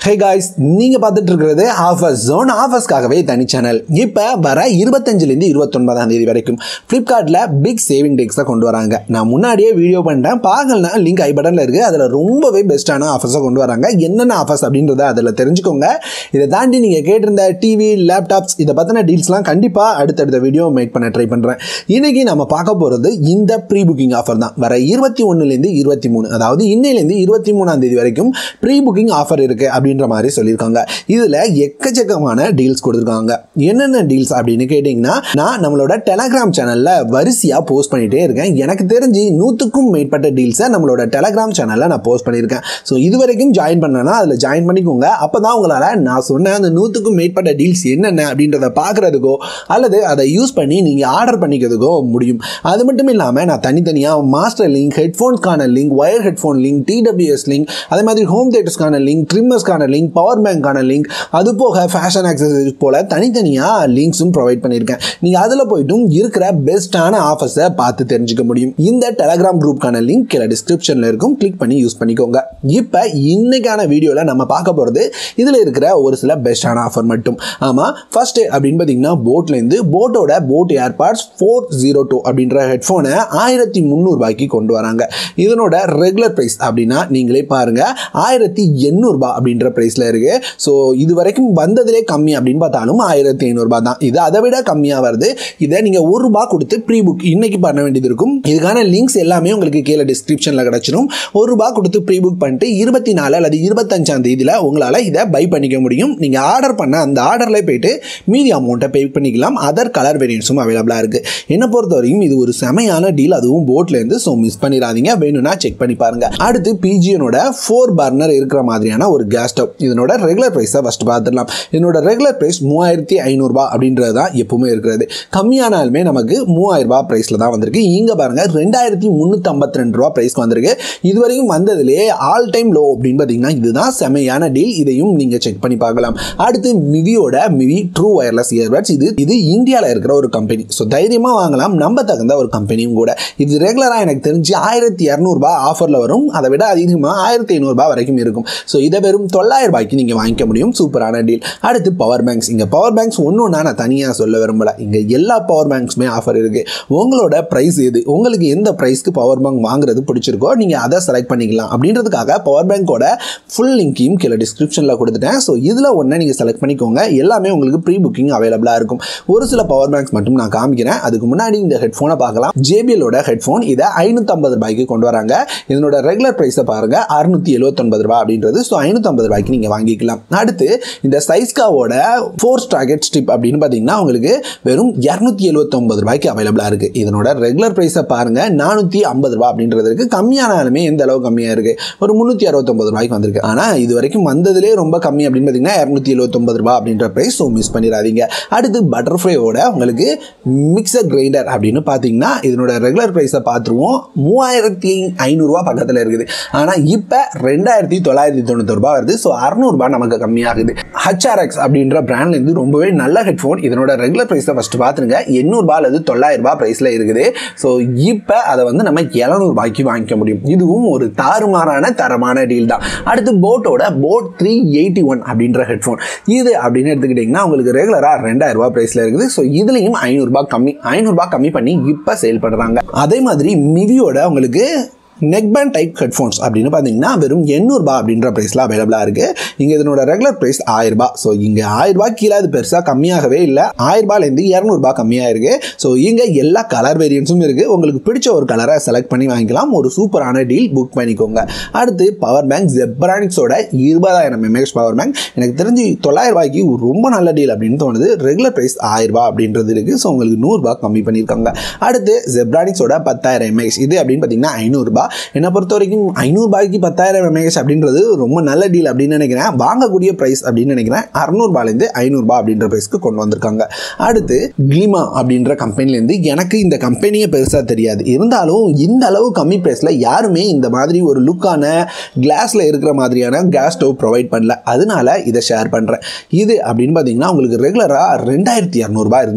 hey guys நீங்கள் பார்த்துட்டு இருக்கிறது ஆஃபர்ஸ் ஜோன் ஆஃபர்ஸ்க்காகவே தனி சேனல் இப்போ வர இருபத்தஞ்சிலேருந்து இருபத்தொன்பதாம் தேதி வரைக்கும் ஃப்ளிப்கார்ட்டில் பிக் சேவிங் டேக்ஸை கொண்டு வராங்க நான் முன்னாடியே வீடியோ பண்ணிட்டேன் பார்க்கலனா லிங்க் ஐ பட்டனில் இருக்குது அதில் ரொம்பவே பெஸ்ட்டான ஆஃபர்ஸை கொண்டு வராங்க என்னென்ன ஆஃபர்ஸ் அப்படின்றத அதில் தெரிஞ்சுக்கோங்க இதை தாண்டி நீங்கள் கேட்டிருந்த டிவி லேப்டாப்ஸ் இதை பற்றின டீல்ஸ்லாம் கண்டிப்பாக அடுத்தடுத்த வீடியோ மேக் பண்ண ட்ரை பண்ணுறேன் இன்றைக்கி நம்ம பார்க்க போகிறது இந்த ப்ரீ புக்கிங் ஆஃபர் தான் வர இருபத்தி ஒன்றுலேருந்து இருபத்தி மூணு அதாவது இன்னையிலேருந்து இருபத்தி மூணாம் தேதி வரைக்கும் ப்ரீ புக்கிங் ஆஃபர் இருக்குது அப்படின்ற மாதிரி சொல்லியிருக்காங்க இதில் எக்கச்சக்கமான டீல்ஸ் கொடுத்துருக்காங்க என்னென்ன டீல்ஸ் அப்படின்னு கேட்டிங்கன்னா நான் நம்மளோட டெலகிராம் சேனலில் வரிசையாக போஸ்ட் பண்ணிகிட்டே இருக்கேன் எனக்கு தெரிஞ்சு நூற்றுக்கும் மேற்பட்ட டீல்ஸை நம்மளோட டெலகிராம் சேனலில் நான் போஸ்ட் பண்ணியிருக்கேன் ஸோ இது வரைக்கும் ஜாயின் பண்ணனா அதில் ஜாயின் பண்ணிக்கோங்க அப்போ தான் உங்களால் நான் சொன்ன அந்த நூற்றுக்கும் மேற்பட்ட டீல்ஸ் என்னென்ன அப்படின்றத பார்க்குறதுக்கோ அல்லது அதை யூஸ் பண்ணி நீங்கள் ஆர்டர் பண்ணிக்கிறதுக்கோ முடியும் அது மட்டும் இல்லாமல் நான் தனித்தனியாக மாஸ்டர் லிங்க் ஹெட்ஃபோன்ஸ்க்கான link wire headphone link TWS link அதே மாதிரி ஹோம் தேட்டர்ஸ்க்கான லிங்க் ட்ரிம்மர்ஸ்க்கான லிங்க் பவர் பேங்க்கான லிங்க் அது போக ஃபேஷன் ஆக்சசரிஸ் போல் தனித்தனியாக லிங்க்ஸும் ப்ரொவைட் பண்ணியிருக்கேன் நீங்கள் அதில் போய்ட்டும் இருக்கிற பெஸ்ட்டான ஆஃபர்ஸை பார்த்து தெரிஞ்சுக்க முடியும் இந்த டெலகிராம் குரூப்க்கான லிங்க் கீழே டிஸ்கிரிப்ஷனில் இருக்கும் கிளிக் பண்ணி யூஸ் பண்ணிக்கோங்க இப்போ இன்னைக்கான வீடியோவில் நம்ம பார்க்க போகிறது இதில் இருக்கிற ஒரு சில பெஸ்ட்டான ஆஃபர் மட்டும் ஆமாம் ஃபர்ஸ்ட் அப்படின்னு பார்த்தீங்கன்னா போட்லேருந்து போட்டோட Boat Airpods four zero two அப்படின்ற ஹெட்ஃபோனை ஆயிரத்தி முந்நூறுபாய்க்கு கொண்டு வராங்க இதனோட ரெகுலர் ப்ரைஸ் அப்படின்னா நீங்களே பாருங்கள் ஆயிரத்தி எண்ணூறுபா அப்படின்ற ப்ரைஸில் இருக்குது ஸோ இது வரைக்கும் வந்ததிலே கம்மி அப்படின்னு பார்த்தாலும் ஆயிரத்தி ஐநூறுபா தான் இது அதை விட கம்மியாக வருது இதை நீங்கள் ஒரு ரூபா கொடுத்து ப்ரீ புக் இன்னைக்கு பண்ண வேண்டியது இருக்கும் இதுக்கான லிங்க்ஸ் எல்லாமே உங்களுக்கு கீழே டிஸ்கிரிப்ஷனில் கிடச்சிடும் ஒரு ரூபா கொடுத்து ப்ரீ புக் பண்ணிட்டு இருபத்தி நாலு அல்லது இருபத்தஞ்சாம் தேதியில் உங்களால் இதை பை பண்ணிக்க முடியும் நீங்கள் ஆர்டர் பண்ண அந்த ஆர்டரில் போயிட்டு மீதி அமௌண்ட்டை பே பண்ணிக்கலாம் அதர் கலர் வேரியன்ஸும் அவைலபிளாக இருக்குது என்னை பொறுத்த வரைக்கும் இது ஒரு செமையான டீல் அதுவும் போட்லேருந்து ஸோ மிஸ் பண்ணிடாதீங்க வேணும்னா செக் பண்ணி பாருங்கள் அடுத்து பிஜியனோட ஃபோர் பர்னர் இருக்கிற மாதிரியான ஒரு கேஸ் ஸ்டவ் இதனோட ரெகுலர் ப்ரைஸை ஃபஸ்ட் பார்த்துடலாம் இதனோட ரெகுலர் ப்ரைஸ் மூவாயிரத்தி ஐநூறுரூபா அப்படின்றது தான் எப்பவுமே இருக்கிறது கம்மியானாலுமே நமக்கு மூவாயிரம் ரூபாய் ப்ரைஸில் தான் வந்திருக்கு இங்கே பாருங்கள் ரெண்டாயிரத்தி முந்நூற்றி ஐம்பத்தி ரெண்டு ரூபா ப்ரைஸ்க்கு வந்திருக்கு இது வரைக்கும் வந்ததுலேயே ஆல் டைம் லோ அப்படின்னு பார்த்தீங்கன்னா இதுதான் செமையான டீல் இதையும் நீங்கள் செக் பண்ணி பார்க்கலாம் அடுத்து மிவியோட மிவி ட்ரூ ஒயர்லெஸ் இயர்பட்ஸ் இது இது இந்தியாவில் இருக்கிற ஒரு கம்பெனி ஸோ தைரியமாக வாங்கலாம் நம்ப தகுந்த ஒரு கம்பெனியும் கூட இது ரெகுலராக எனக்கு தெரிஞ்சு ஆயிரத்தி இரநூறுபா ஆஃபரில் வரும் அதை விட அதிகமாக ஆயிரத்தி ஐநூறுரூபா வரைக்கும் இருக்கும் ஸோ இதை வெறும் தொள்ளாயிரம் ரூபாய்க்கு நீங்கள் வாங்கிக்க முடியும் சூப்பரான டீல் அடுத்து பவர் பேங்க்ஸ் இங்கே பவர் பேங்க்ஸ் ஒன்று ஒன்றா நான் தனியாக சொல்ல விரும்பல இங்கே எல்லா பவர் பேங்க்ஸுமே ஆஃபர் இருக்குது உங்களோட ப்ரைஸ் எது உங்களுக்கு எந்த ப்ரைஸ்க்கு பவர் பேங்க் வாங்குறது பிடிச்சிருக்கோ நீங்கள் அதை செலக்ட் பண்ணிக்கலாம் அப்படின்றதுக்காக பவர் பேங்க்கோட ஃபுல் லிங்க்கையும் கீழே டிஸ்கிரிப்ஷனில் கொடுத்துட்டேன் ஸோ இதில் ஒன்றை நீங்கள் செலக்ட் பண்ணிக்கோங்க எல்லாமே உங்களுக்கு ப்ரீ புக்கிங் அவைலபிளாக இருக்கும் ஒரு சில பவர் பேங்க்ஸ் மட்டும் நான் காமிக்கிறேன் அதுக்கு முன்னாடி இந்த ஹெட்ஃபோனை பார்க்கலாம் ஜேபிஎலோட ஹெட்ஃபோன் இதை ஐநூற்றம்பது ரூபாய்க்கு கொண்டு வராங்க இதனோட ரெகுலர் ப்ரைஸை பாருங்கள் அறுநூற்றி எழுபத்தொன்பது ரூபா அப்படின்றது ஸோ ஐநூற்றம்பது ரூபாய்க்கு நீங்கள் வாங்கிக்கலாம் அடுத்து இந்த சைஸ்காவோட ஃபோர் ஸ்டாக்கெட் ஸ்ட்ரிப் அப்படின்னு பார்த்தீங்கன்னா உங்களுக்கு வெறும் இரநூத்தி எழுபத்தொம்பது ரூபாய்க்கு அவைலபிளாக இருக்குது இதனோட ரெகுலர் ப்ரைஸை பாருங்கள் நானூற்றி ஐம்பது ரூபா அப்படின்றது இருக்குது கம்மியானாலுமே எந்த அளவு கம்மியாக இருக்குது ஒரு முந்நூற்றி அறுபத்தொம்பது ரூபாய்க்கு வந்திருக்கு ஆனால் இது வரைக்கும் வந்ததுலேயே ரொம்ப கம்மி அப்படின்னு பார்த்தீங்கன்னா இரநூத்தி எழுபத்தொம்பது ரூபா அப்படின்ற ப்ரைஸ் ஸோ மிஸ் பண்ணிடாதீங்க அடுத்து பட்டர்ஃப்ளையோட உங்களுக்கு மிக்சர் கிரைண்டர் அப்படின்னு பார்த்தீங்கன்னா இதனோட ரெகுலர் ப்ரைஸை பார்த்துருவோம் மூவாயிரத்தி ஐநூறுரூவா பக்கத்தில் இருக்குது ஆனால் இப்போ ரெண்டாயிரத்தி தொள்ளாயிரத்தி தொண்ணூத்தொரு ரூபா வருது ஸோ அறநூறுபா நமக்கு கம்மியாகுது ஹச்ஆர்எக்ஸ் அப்படின்ற பிராண்ட்லேருந்து ரொம்பவே நல்ல ஹெட்ஃபோன் இதனோட ரெகுலர் ப்ரைஸை ஃபஸ்ட்டு பார்த்துருங்க எண்ணூறுபா அல்லது தொள்ளாயிரம் ரூபாய் ப்ரைஸில் இருக்குது ஸோ இப்போ அதை வந்து நம்ம எழுநூறுபாய்க்கு வாங்கிக்க முடியும் இதுவும் ஒரு தாறுமாறான தரமான டீல் தான் அடுத்து போட்டோட போட் த்ரீ எயிட்டி ஒன் அப்படின்ற ஹெட்ஃபோன் இது அப்படின்னு எடுத்துக்கிட்டிங்கன்னா உங்களுக்கு ரெகுலராக ரெண்டாயிரம் ரூபாய் ப்ரைஸில் இருக்குது ஸோ இதுலேயும் ஐநூறுரூபா கம்மி ஐநூறுரூபா கம்மி பண்ணி இப்போ சேல் பண்ணுறாங்க அதே மாதிரி மிவியோட உங்களுக்கு நெக் பேண்ட் டைப் ஹெட்ஃபோன்ஸ் அப்படின்னு பார்த்தீங்கன்னா வெறும் எண்ணூறுபா அப்படின்ற ப்ரைஸில் அவைலபிளாக இருக்குது இங்கே இதனோட ரெகுலர் ப்ரைஸ் ஆயிரரூபா ஸோ இங்கே ஆயிரரூபா கீழே அது பெருசாக கம்மியாகவே இல்லை ஆயிரரூபாலேருந்து இரநூறுபா கம்மியாக இருக்குது ஸோ இங்கே எல்லா கலர் வேரியன்ஸும் இருக்குது உங்களுக்கு பிடிச்ச ஒரு கலரை செலக்ட் பண்ணி வாங்கிக்கலாம் ஒரு சூப்பரான டீல் புக் பண்ணிக்கோங்க அடுத்து பவர் பேங்க் ஜெப்ரானிக்ஸோட இருபதாயிரம் எம்ஏஹெச் பவர் பேங்க் எனக்கு தெரிஞ்சு தொள்ளாயிரம் ரூபாய்க்கு ரொம்ப நல்ல டீல் அப்படின்னு தோணுது ரெகுலர் ப்ரைஸ் ஆயிரரூபா அப்படின்றது இருக்குது ஸோ உங்களுக்கு நூறுரூபா கம்மி பண்ணியிருக்காங்க அடுத்து ஜெப்ரானிக்ஸோட பத்தாயிரம் எம்ஏஹெச் இது அப்படின்னு பார்த்தீங்கன்னா ஐநூறுரூபா என்னை பொறுத்த வரைக்கும் ஐநூறுபாய்க்கு பத்தாயிரம் எம்ஏஹெச் அப்படின்றது ரொம்ப நல்ல டீல் அப்படின்னு நினைக்கிறேன் வாங்கக்கூடிய ப்ரைஸ் அப்படின்னு நினைக்கிறேன் அறநூறுபாலேருந்து ஐநூறுபா அப்படின்ற ப்ரைஸ்க்கு கொண்டு வந்திருக்காங்க அடுத்து கிளிமா அப்படின்ற கம்பெனிலேருந்து எனக்கு இந்த கம்பெனியே பெருசாக தெரியாது இருந்தாலும் இந்த அளவு கம்மி ப்ரைஸில் யாருமே இந்த மாதிரி ஒரு லுக்கான கிளாஸில் இருக்கிற மாதிரியான கேஸ் ஸ்டவ் ப்ரொவைட் பண்ணல அதனால இதை ஷேர் பண்ணுறேன் இது அப்படின்னு பார்த்தீங்கன்னா உங்களுக்கு ரெகுலராக ரெண்டாயிரத்தி இரநூறுபா இருந்திருக்கு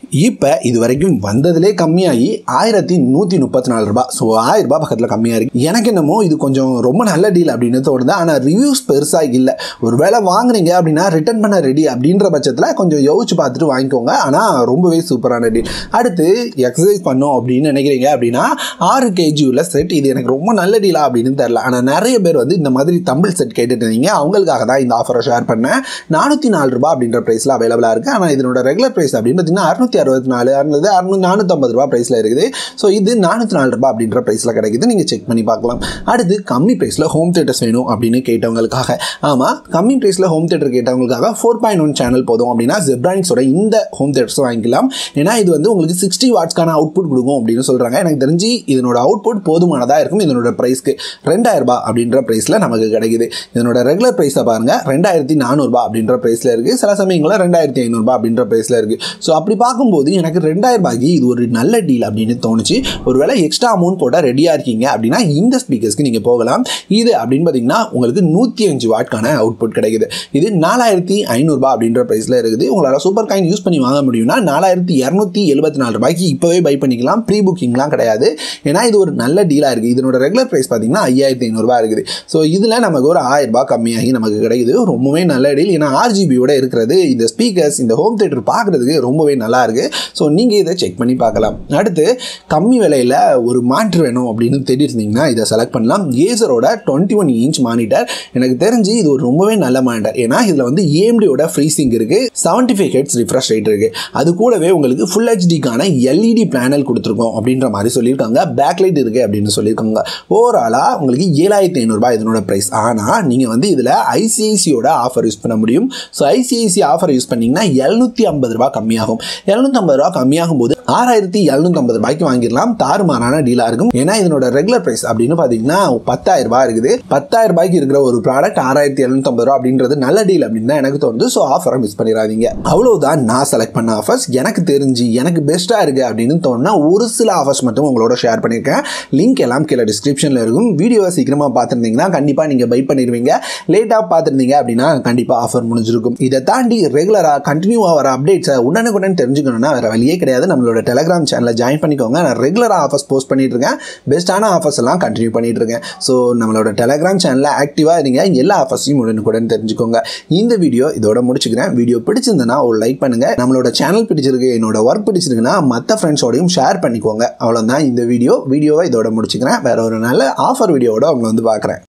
இப்போ இது வரைக்கும் வந்ததுலே கம்மியாகி ஆயிரத்தி நூற்றி முப்பத்தி நாலு ரூபாய் ஸோ ஆயிரம் ரூபாய் பக்கத்தில் கம்மியாக இருக்கு எனக்கு என்னமோ இது கொஞ்சம் ரொம்ப நல்ல டீல் அப்படின்னு தோணுது ஆனால் ரிவ்யூஸ் பெருசாக இல்லை ஒரு வேளை வாங்குறீங்க அப்படின்னா ரிட்டர்ன் பண்ண ரெடி அப்படின்ற பட்சத்தில் கொஞ்சம் யோசிச்சு பார்த்துட்டு வாங்கிக்கோங்க ஆனால் ரொம்பவே சூப்பரான டீல் அடுத்து எக்ஸசைஸ் பண்ணோம் அப்படின்னு நினைக்கிறீங்க அப்படின்னா ஆறு கேஜி உள்ள செட் இது எனக்கு ரொம்ப நல்ல டீலா அப்படின்னு தெரில ஆனால் நிறைய பேர் வந்து இந்த மாதிரி தம்பிள் செட் கேட்டுட்டு இருந்தீங்க அவங்களுக்காக தான் இந்த ஆஃபரை ஷேர் பண்ணேன் நானூற்றி நாலு ரூபாய் அப்படின்ற ப்ரைஸில் அவைலபிளாக இருக்குது ஆனால் இதனோட ரெகுலர் ப்ரைஸ் அப்படின்னு பார்த்தீங்கன்னா அறுநூத்தி அறுபத்தி நாலு அறுநூறு அறுநூறு நானூற்றம்பது ரூபா ப்ரைஸில் இருக்குது ஸோ இது நானூற்றி நாலு ரூபாய் அப்படின்ற ப்ரைஸில் கிடைக்குது நீங்கள் செக் பண்ணி பார்க்கலாம் அடுத்து கம்மி ப்ரைஸில் ஹோம் தேட்டர்ஸ் வேணும் அப்படின்னு கேட்டவங்களுக்காக ஆமாம் கம்மி ப்ரைஸில் ஹோம் தேட்டர் கேட்டவங்களுக்காக ஃபோர் பாயிண்ட் ஒன் சேனல் போதும் அப்படின்னா ஜெப்ரானிக்ஸோட இந்த ஹோம் தேட்டர்ஸ் வாங்கிக்கலாம் ஏன்னா இது வந்து உங்களுக்கு சிக்ஸ்டி வாட்ஸ்க்கான அவுட்புட் கொடுக்கும் அப்படின்னு சொல்கிறாங்க எனக்கு தெரிஞ்சு இதனோட அவுட்புட் போதுமானதாக இருக்கும் இதனோட ப்ரைஸ்க்கு ரெண்டாயிரம் ரூபாய் அப்படின்ற ப்ரைஸில் நமக்கு கிடைக்குது இதனோட ரெகுலர் ப்ரைஸை பாருங்கள் ரெண்டாயிரத்தி நானூறுபா அப்படின்ற ப்ரைஸில் இருக்குது சில சமயங்களில் ரெண்டாயிரத்தி ஐநூறுபா அப்படின்ற ப்ரைஸில் இருக்குது ஸோ அப்படி பார்க்கும்போது எனக்கு ரெண்டாயிரம் ரூபாய்க்கு இது ஒரு நல்ல டீல் அப்படின்னு தோணுச்சு ஒருவேளை எக்ஸ்ட்ரா அமௌண்ட் போட்டால் ரெடியாக இருக்கீங்க அப்படின்னா இந்த ஸ்பீக்கர்ஸ்க்கு நீங்கள் போகலாம் இது அப்படின்னு பார்த்தீங்கன்னா உங்களுக்கு நூற்றி அஞ்சு வாட்கான அவுட்புட் கிடைக்குது இது நாலாயிரத்தி ஐநூறுரூபா அப்படின்ற ப்ரைஸில் இருக்குது உங்களால் சூப்பர் காயின் யூஸ் பண்ணி வாங்க முடியும்னா நாலாயிரத்தி இரநூத்தி எழுபத்தி நாலு ரூபாய்க்கு இப்போவே பை பண்ணிக்கலாம் ப்ரீ புக்கிங்லாம் கிடையாது ஏன்னா இது ஒரு நல்ல டீலாக இருக்குது இதனோட ரெகுலர் ப்ரைஸ் பார்த்தீங்கன்னா ஐயாயிரத்தி ஐநூறுரூவா இருக்குது ஸோ இதில் நமக்கு ஒரு ஆயிரம் ரூபாய் கம்மியாகி நமக்கு கிடைக்குது ரொம்பவே நல்ல டீல் ஏன்னா ஆர்ஜிபியோட இருக்கிறது இந்த ஸ்பீக்கர்ஸ் இந்த ஹோம் தேட்டர் பார்க்குறதுக்கு ரொம்பவே நல்லா இருக்குது ஸோ நீங்கள் இதை செக் பண்ணி பார்க்கலாம் அடுத்து கம்மி விலையில் ஒரு மாற்று வேணும் அப்படின்னு தேடிருந்தீங்கன்னா இதை செலக்ட் பண்ணலாம் ஏசரோட டுவெண்ட்டி ஒன் இன்ச் மானிட்டர் எனக்கு தெரிஞ்சு இது ஒரு ரொம்பவே நல்ல மானிட்டர் ஏன்னா இதில் வந்து ஏஎம்டியோட ஃப்ரீசிங் இருக்குது seventy five hertz refresh rate இருக்குது அது கூடவே உங்களுக்கு ஃபுல் ஹெச்டிக்கான எல்இடி பேனல் கொடுத்துருக்கோம் அப்படின்ற மாதிரி சொல்லியிருக்காங்க பேக்லைட் இருக்குது அப்படின்னு சொல்லியிருக்காங்க ஓவராலாக உங்களுக்கு ஏழாயிரத்தி ஐநூறுரூபா இதனோட ப்ரைஸ் ஆனால் நீங்கள் வந்து இதில் ஐசிஐசியோட ஆஃபர் யூஸ் பண்ண முடியும் ஸோ ஐசிஐசி ஆஃபர் யூஸ் பண்ணிங்கன்னா எழுநூற்றி ஐம்பது ரூபா கம்மியாகும் எழுநூற்றி ஐம்பது ரூபா கம்மியாகும் போது ஆறாயிரத்தி எழுநூற்றி ஐம்பது ரூபாய்க்கு வாங்கிடலாம் தாறுமாறான டீலாக இருக்கும் ஏன்னா இதனோட ரெகுலர் ப்ரைஸ் அப்படின்னு பார்த்தீங்கன்னா பத்தாயிரம் ரூபாய் இருக்குது பத்தாயிரம் ரூபாய்க்கு இருக்கிற ஒரு ப்ராடக்ட் ஆறாயிரத்தி எழுநூத்தம்பது ரூபா அப்படின்றது நல்ல டீல் அப்படின்னு தான் எனக்கு தோணுது ஸோ ஆஃபரை மிஸ் பண்ணிடாதீங்க அவ்வளவுதான் நான் செலக்ட் பண்ண ஆஃபர்ஸ் எனக்கு தெரிஞ்சு எனக்கு பெஸ்ட்டாக இருக்குது அப்படின்னு தோணுனா ஒரு சில ஆஃபர்ஸ் மட்டும் உங்களோட ஷேர் பண்ணியிருக்கேன் லிங்க் எல்லாம் கீழே டிஸ்கிரிப்ஷனில் இருக்கும் வீடியோவை சீக்கிரமாக பார்த்துருந்தீங்கன்னா கண்டிப்பாக நீங்கள் பை பண்ணிடுவீங்க லேட்டாக பார்த்துருந்தீங்க அப்படின்னா கண்டிப்பாக ஆஃபர் முடிஞ்சிருக்கும் இதை தாண்டி ரெகுலராக கண்டினியூவாக வர அப்டேட்ஸை உடனுக்குடன் தெரிஞ்சுக்கணும்னா வேறு வழியே கிடையாது நம்மளோட டெலகிராம் சேனலில் ஜாயின் பண்ணிக்கோங்க நான் ரெகுலராக ஆஃபர்ஸ் போஸ்ட் பண்ணிட்டு இருக்கேன் பெஸ்ட்டான ஆஃபர்ஸ் எல்லாம் கண்டினியூ பண்ணிட்டு இருக்கேன் ஸோ நம்மளோட டெலகிராம் சேனலில் ஆக்டிவாக இருங்க எல்லா ஆஃபர்ஸையும் உடனுக்குடன் தெரிஞ்சுக்கோங்க இந்த வீடியோ இதோட முடிச்சுக்கிறேன் வீடியோ பிடிச்சிருந்தனா ஒரு லைக் பண்ணுங்க நம்மளோட சேனல் பிடிச்சிருக்கு என்னோட ஒர்க் பிடிச்சிருக்குன்னா மற்ற ஃப்ரெண்ட்ஸோடையும் ஷேர் பண்ணிக்கோங்க அவ்வளோதான் இந்த வீடியோ வீடியோவை இதோட முடிச்சுக்கிறேன் வேற ஒரு நல்ல ஆஃபர் வீடியோவோட உங்களை வந்து பார்க்குறேன்